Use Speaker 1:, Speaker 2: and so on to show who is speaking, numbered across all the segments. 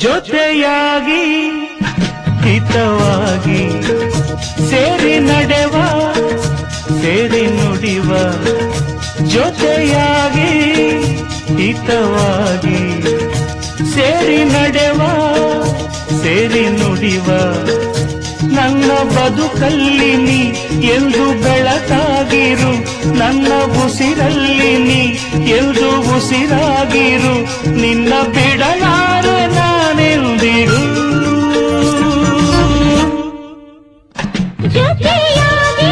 Speaker 1: ಜೊತೆಯಾಗಿ ಹಿತವಾಗಿ ಸೇರಿ ನಡೆವ ಸೇರಿ ನುಡಿವ ಜೊತೆಯಾಗಿ ಹಿತವಾಗಿ ಸೇರಿ ನಡೆವ ಸೇರಿ ನುಡಿವ ನನ್ನ ಬದುಕಲ್ಲಿ ನೀ ಎಂದು ಬೆಳಕಾಗಿರು ನನ್ನ ಉಸಿರಲ್ಲಿ ನೀ ಎಂದು ಉಸಿರಾಗಿರು ನಿನ್ನ ಬಿಡಲಾರೆ ನಾನೆಂದಿರು
Speaker 2: ಜೊತೆಯಾಗಿ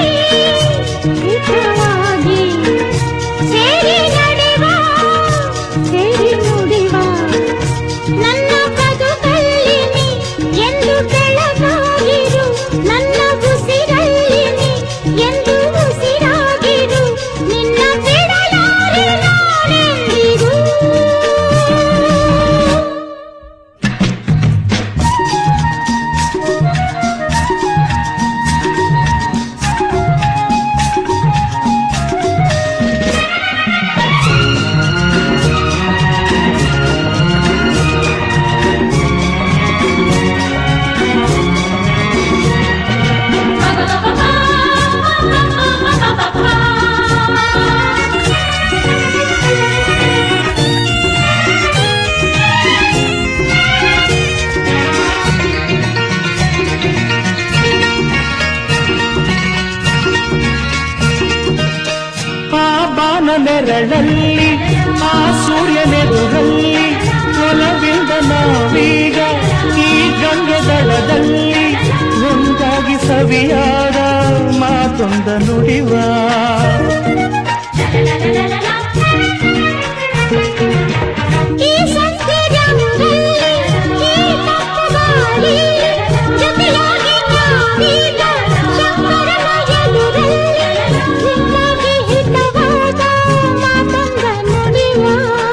Speaker 2: ಹಿತವಾಗಿ ಸೇರಿ ನಡೆವ ಸೇರಿ ನುಡಿವ ನನ್ನ ಬದುಕಲ್ಲಿ ನೀ ಎಂದು ಬೆಳಗಾಗಿರು ನನ್ನ ಉಸಿರಲ್ಲಿ ನೀ ಎಂದು ಉಸಿರಾಗಿರು ನಿನ್ನ ಬಿಡಲಾರೆ ನಾನೆಂದಿರು
Speaker 1: ಆ ಬಾನ ನೆರಳಲ್ಲಿ ಆ ಸೂರ್ಯನೆದುರಲ್ಲಿ ಒಲವಿಂದ ನಾವೀಗ ಈ ಗಂಗದಳದಲ್ಲಿ ಒಂದಾಗಿ ಸವಿಯಾದ ಮಾತೊಂದ ನುಡಿವ
Speaker 2: ಈ ಸಂಧಿರಂಗಲ್ಲಿ ಈ ತಪ್ಪುಗಾಳಿ ಜೊತೆಯಾಗಿ ನಾವೀಗ ಶಂಕರನ ಎದುರಲ್ಲಿ ನಿನ್ನಾಗಿ ಹಿತವಾದ ಮಾತಂಗ ನುಡಿವ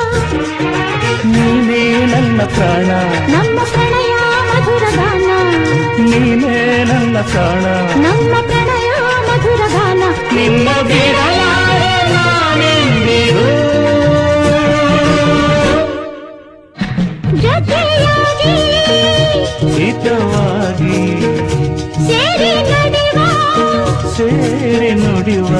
Speaker 1: ನೀನೇ ನನ್ನ ಪ್ರಾಣ
Speaker 2: ನಮ್ಮ ಪ್ರಣಯ ಮಧುರ ಗಾನ
Speaker 1: ನೀನೇ ನನ್ನ ಪ್ರಾಣ
Speaker 2: ನಮ್ಮ ಪ್ರಣಯ ಮಧುರ ಗಾನ
Speaker 1: ನಿನ್ನ ಬಿಡಲಾರೆ ನಾನೆಂದಿರು
Speaker 2: ಜೊತೆಯಾಗಿ
Speaker 1: ಹಿತವಾಗಿ
Speaker 2: ಸೇರಿ ನಡೆವ
Speaker 1: ಸೇರಿ ನುಡಿವ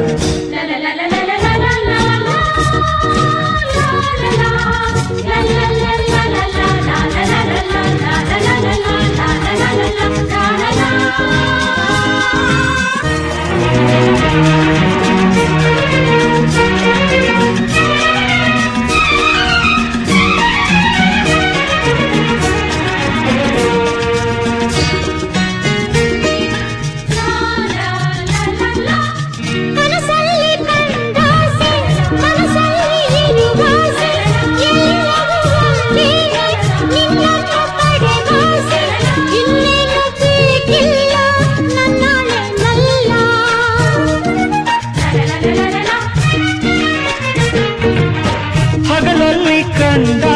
Speaker 2: ಕನಸಲ್ಲಿ ಕಂಡಾಸೆ ಮನಸ್ಸಲ್ಲಿ ಇರುವಾಸೆ ಎಲ್ಲವೂ ಒಂದೇನೆ ನಿನ್ನನ್ನು ಪಡೆದಾಸೆ ಇನ್ನೇನು ಬೇಕಿಲ್ಲ ನನ್ನಾಳೆ ನಲ್ಲ
Speaker 1: ಹಗಲಲ್ಲಿ ಕಂಡ